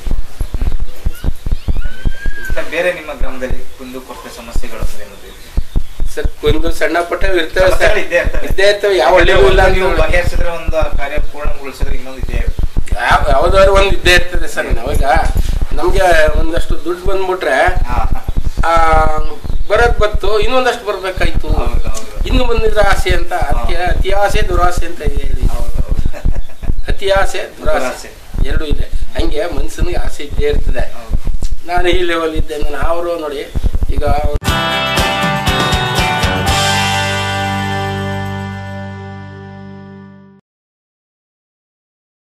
ಸರ್ ಬೇರೆ ನಿಮ್ಮ ಗ್ರಾಮದಲ್ಲಿ ಕುಂದು ಕೊರತೆ ಸಮಸ್ಯೆಗಳು ಅಂದ್ರೆ ಏನದು? ಸರ್ ಒಂದು ಸಣ್ಣ ಪುಟ್ಟ ಇರ್ತವೆ ಸರ್ ಸಮಸ್ಯೆಗಳು ಇದ್ದೇ ಇರ್ತವೆ. ಇದ್ದೇ ಇರ್ತವೆ ಯಾವ ಹಳ್ಳಿಗೂ ಇಲ್ಲ ನೀವು ಅಂತ ಬಗೆಹರಿಸಿದ್ರೆ ಒಂದು ಕಾರ್ಯ ಪೂರ್ಣಗೊಳಿಸಿದ್ರೆ ಇನ್ನೊಂದು ಇದೇ ಇರುತ್ತೆ. ಯಾವ ಯಾವ್ದಾದ್ರು ಒಂದು ಇದ್ದೇ ಇರ್ತದೆ ಸರ್ ನಾವೀಗ ನಮ್ಗೆ ಒಂದಷ್ಟು ದುಡ್ಡು ಬಂದ್ಬಿಟ್ರೆ ಹಾ ಆ ಬರೋದ್ ಬತ್ತು ಇನ್ನೊಂದಷ್ಟು ಬರ್ಬೇಕಾಯ್ತು ಹೌದು ಹೌದು ಇನ್ನು ಬಂದಿದ್ರೆ ಆಸೆ ಅಂತ ಅದಕ್ಕೆ ಅತಿ ಆಸೆ ದುರಾಸೆ ಅಂತ ಹೇಳಿ ಹೌದು ಹೌದು ಅತಿ ಆಸೆ ದುರಾಸೆ ದುರಾಸೆ. ಎರಡೂ ಇದೆ ಹಂಗೆ ಮನ್ಸನಿಗೆ ಆಸೆ ಇದ್ದೇ ಇರ್ತದೆ ಹೌದು ನಾನು ಈ ಲೆವೆಲ್ ಇದ್ದೆ ನಾನು ಅವರು ನೋಡಿ ಈಗ